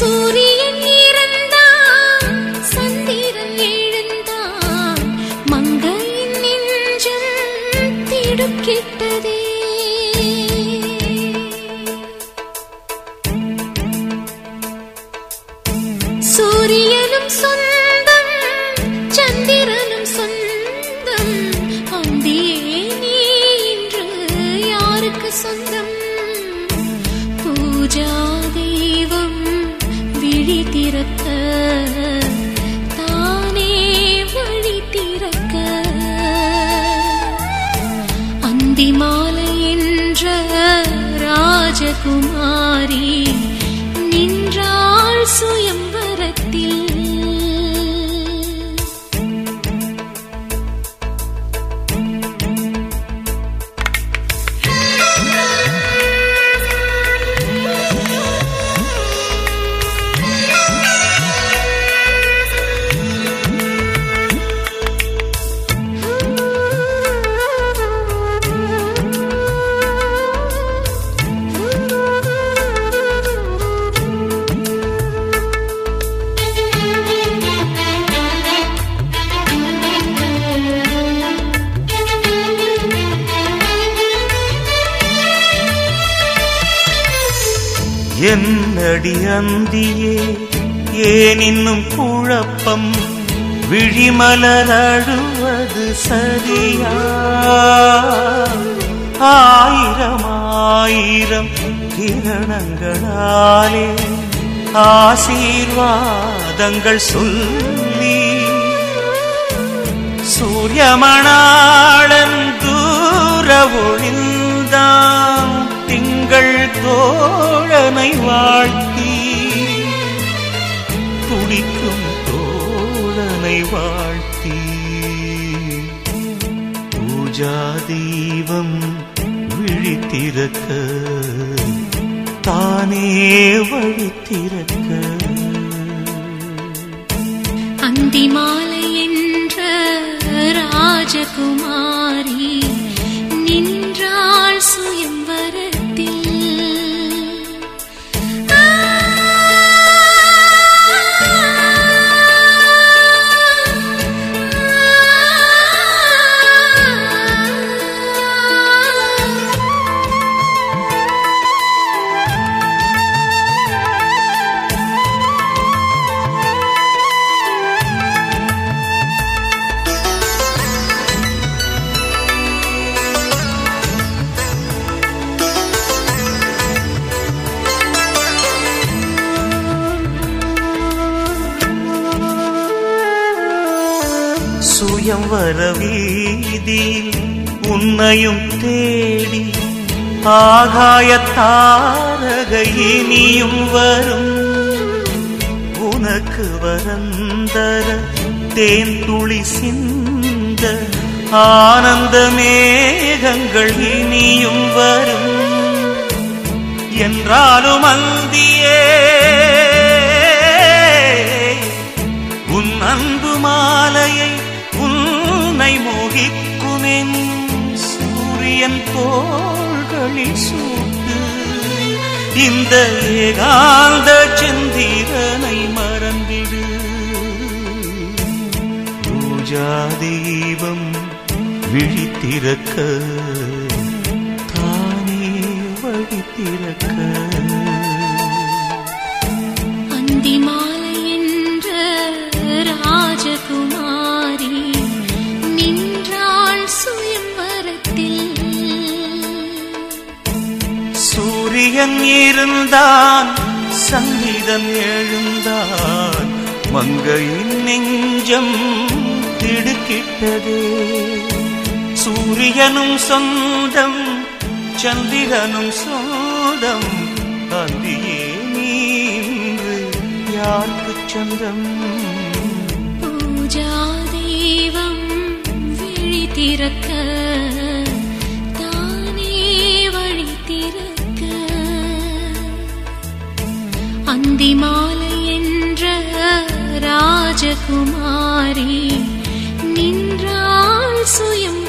சூரியன் இறந்தான் சந்திரன் எழுந்தான் மங்கையின் நெஞ்சம் திடுக்கிட்டதே சூரியனும் சொந்தம் சந்திரனும் சொந்தம் அந்தியே நீ இன்று யாருக்கு சொந்தம் பூஜா தெய்வம் விழி திறக்க தானே வழி திறக்க அந்தி மாலை என்ற ராஜகுமாரி நின்றாள் சுயம்பரத்தில் என்னடி அந்தியே ஏன் இன்னும் குழப்பம் விழிமலர் அழுவது சரியா ஆயிரம் ஆயிரம் கிரணங்களாலே ஆசீர்வாதங்கள் சொல்லி சூரியமணாளன் தூர ஒழிந்தான் திங்கள் தோழனை வாழ்த்தி துடிக்கும் தோழனை வாழ்த்தி பூஜா தெய்வம் விழித்திறக்க தானே வழி திறக்க அந்தி மாலை என்ற ராஜகுமாரி நின்றாள் சுயம்பரத்தில் சுயம் வர வீதியில் உன்னையும் தேடி ஆகாய தாரகை இனியும் வரும் உனக்கு வரந்தர தேன் துளி சிந்த ஆனந்த மேகங்கள் இனியும் வரும் என்றாலும் அந்தியே உன் அன்பு மாலையை உன்னை மோகிக்குமென் சூரியன் தோள்களில் சூட்டு இந்த ஏகாந்த சந்திரனை மறந்திடு பூஜா தெய்வம் விழித்திறக்க தானே வழி திறக்க அந்தி மாலை என்ற ராஜகுமாரி நின்றாள் சுயம்பரத்தில் சூரியன் இருந்தான் சங்கீதம் எழுந்தான் மங்கையின் நெஞ்சம் திடுக்கிட்டதே சூரியனும் சொந்தம் சந்திரனும் சொந்தம் அந்தியே நீன்று யாருக்கு சொந்தம் பூஜா தெய்வம் விழி திறக்க தானே வழி திறக்க அந்தி மாலை என்ற ராஜகுமாரி நின்றாள் சுயம்